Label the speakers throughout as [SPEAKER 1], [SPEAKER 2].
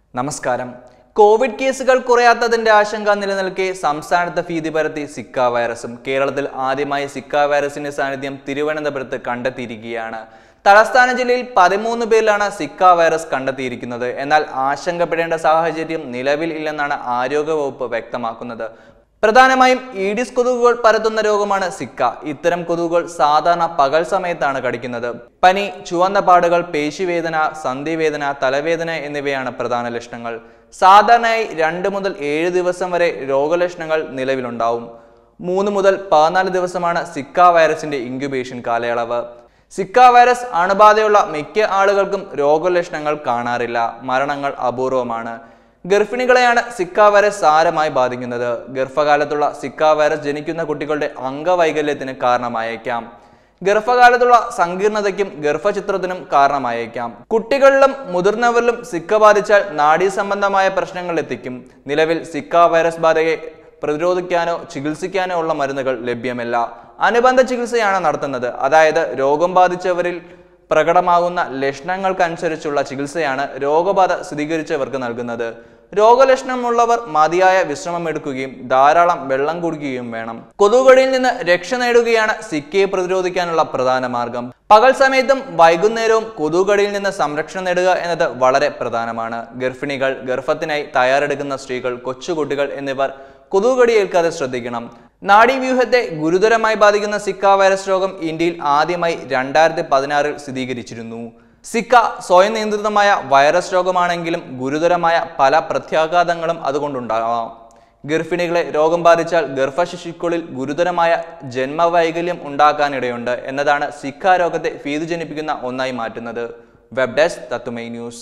[SPEAKER 1] നമസ്കാരം കോവിഡ് കേസുകൾ കുറയാത്തതിന്റെ ആശങ്ക നിലനിൽക്കെ സംസ്ഥാനത്ത് ഭീതി പരത്തി സിക്ക വൈറസും കേരളത്തിൽ ആദ്യമായി സിക്ക വൈറസിന്റെ സാന്നിധ്യം തിരുവനന്തപുരത്ത് കണ്ടെത്തിയിരിക്കുകയാണ് തലസ്ഥാന ജില്ലയിൽ പതിമൂന്ന് പേരിലാണ് സിക്ക വൈറസ് കണ്ടെത്തിയിരിക്കുന്നത് എന്നാൽ ആശങ്കപ്പെടേണ്ട സാഹചര്യം നിലവിൽ ഇല്ലെന്നാണ് ആരോഗ്യവകുപ്പ് വ്യക്തമാക്കുന്നത് പ്രധാനമായും ഈഡിസ് കൊതുകുകൾ പരത്തുന്ന രോഗമാണ് സിക്ക ഇത്തരം കൊതുകുകൾ സാധാരണ പകൽ സമയത്താണ് കടിക്കുന്നത് പനി ചുവന്ന പാടുകൾ പേശിവേദന സന്ധിവേദന തലവേദന എന്നിവയാണ് പ്രധാന ലക്ഷണങ്ങൾ സാധാരണയായി രണ്ട് മുതൽ ഏഴ് ദിവസം വരെ രോഗലക്ഷണങ്ങൾ നിലവിലുണ്ടാവും മൂന്ന് മുതൽ പതിനാല് ദിവസമാണ് സിക്ക വൈറസിന്റെ ഇൻക്യുബേഷൻ കാലയളവ് സിക്ക വൈറസ് അണുബാധയുള്ള മിക്ക ആളുകൾക്കും രോഗലക്ഷണങ്ങൾ കാണാറില്ല മരണങ്ങൾ അപൂർവമാണ് ഗർഭിണികളെയാണ് സിക്ക വൈറസ് സാരമായി ബാധിക്കുന്നത് ഗർഭകാലത്തുള്ള സിക്ക വൈറസ് ജനിക്കുന്ന കുട്ടികളുടെ അംഗവൈകല്യത്തിന് കാരണമായേക്കാം ഗർഭകാലത്തുള്ള സങ്കീർണതയ്ക്കും ഗർഭചിത്രത്തിനും കാരണമായേക്കാം കുട്ടികളിലും മുതിർന്നവരിലും സിക്ക ബാധിച്ചാൽ നാഡീ സംബന്ധമായ പ്രശ്നങ്ങൾ എത്തിക്കും നിലവിൽ സിക്ക വൈറസ് ബാധയെ പ്രതിരോധിക്കാനോ ചികിത്സിക്കാനോ ഉള്ള മരുന്നുകൾ ലഭ്യമല്ല അനുബന്ധ ചികിത്സയാണ് നടത്തുന്നത് അതായത് രോഗം ബാധിച്ചവരിൽ പ്രകടമാകുന്ന ലക്ഷണങ്ങൾക്കനുസരിച്ചുള്ള ചികിത്സയാണ് രോഗബാധ സ്ഥിരീകരിച്ചവർക്ക് നൽകുന്നത് രോഗലക്ഷണമുള്ളവർ മതിയായ വിശ്രമം എടുക്കുകയും ധാരാളം വെള്ളം കുടിക്കുകയും വേണം കൊതുകുകടിയിൽ നിന്ന് രക്ഷ നേടുകയാണ് സിക്കയെ പ്രതിരോധിക്കാനുള്ള പ്രധാന മാർഗം പകൽ സമയത്തും വൈകുന്നേരവും കൊതുകുകടിയിൽ നിന്ന് സംരക്ഷണം നേടുക എന്നത് വളരെ പ്രധാനമാണ് ഗർഭിണികൾ ഗർഭത്തിനായി തയ്യാറെടുക്കുന്ന സ്ത്രീകൾ കൊച്ചുകുട്ടികൾ എന്നിവർ കൊതുകുകടി ഏൽക്കാതെ ശ്രദ്ധിക്കണം നാഡീവ്യൂഹത്തെ ഗുരുതരമായി ബാധിക്കുന്ന സിക്ക വൈറസ് രോഗം ഇന്ത്യയിൽ ആദ്യമായി രണ്ടായിരത്തി പതിനാറിൽ സ്ഥിരീകരിച്ചിരുന്നു സിക്ക സ്വയം നിയന്ത്രിതമായ വൈറസ് രോഗമാണെങ്കിലും ഗുരുതരമായ പല പ്രത്യാഘാതങ്ങളും അതുകൊണ്ടുണ്ടാകാം ഗർഭിണികളെ രോഗം ബാധിച്ചാൽ ഗർഭശിശുക്കളിൽ ഗുരുതരമായ ജന്മവൈകല്യം ഉണ്ടാക്കാനിടയുണ്ട് എന്നതാണ് സിക്ക രോഗത്തെ ഭീതി ജനിപ്പിക്കുന്ന ഒന്നായി മാറ്റുന്നത് വെബ് ഡെസ്ക് തത്തുമൈ ന്യൂസ്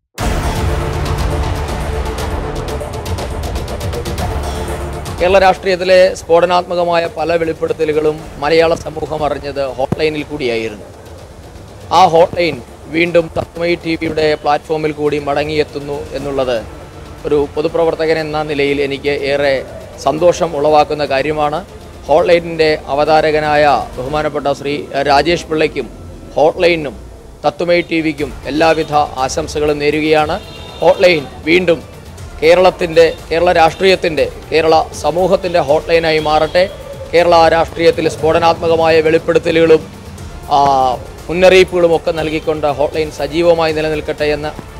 [SPEAKER 2] കേരള രാഷ്ട്രീയത്തിലെ സ്ഫോടനാത്മകമായ പല വെളിപ്പെടുത്തലുകളും മലയാള സമൂഹം അറിഞ്ഞത് ഹോട്ട്ലൈനിൽ കൂടിയായിരുന്നു ആ ഹോട്ട്ലൈൻ വീണ്ടും തത്മയി ടി വിയുടെ പ്ലാറ്റ്ഫോമിൽ കൂടി മടങ്ങിയെത്തുന്നു എന്നുള്ളത് ഒരു പൊതുപ്രവർത്തകൻ എന്ന നിലയിൽ എനിക്ക് ഏറെ സന്തോഷം ഉളവാക്കുന്ന കാര്യമാണ് ഹോട്ട്ലൈനിൻ്റെ അവതാരകനായ ബഹുമാനപ്പെട്ട ശ്രീ രാജേഷ് പിള്ളയ്ക്കും ഹോട്ട്ലൈനും തത്വമൈ ടി വിക്കും എല്ലാവിധ ആശംസകളും നേരുകയാണ് ഹോട്ട്ലൈൻ വീണ്ടും കേരളത്തിൻ്റെ കേരള രാഷ്ട്രീയത്തിൻ്റെ കേരള സമൂഹത്തിൻ്റെ ഹോട്ട്ലൈനായി മാറട്ടെ കേരള രാഷ്ട്രീയത്തിൽ സ്ഫോടനാത്മകമായ വെളിപ്പെടുത്തലുകളും ആ, മുന്നറിയിപ്പുകളും ഒക്കെ നൽകിക്കൊണ്ട് ഹോട്ട്ലൈൻ സജീവമായി നിലനിൽക്കട്ടെ എന്ന്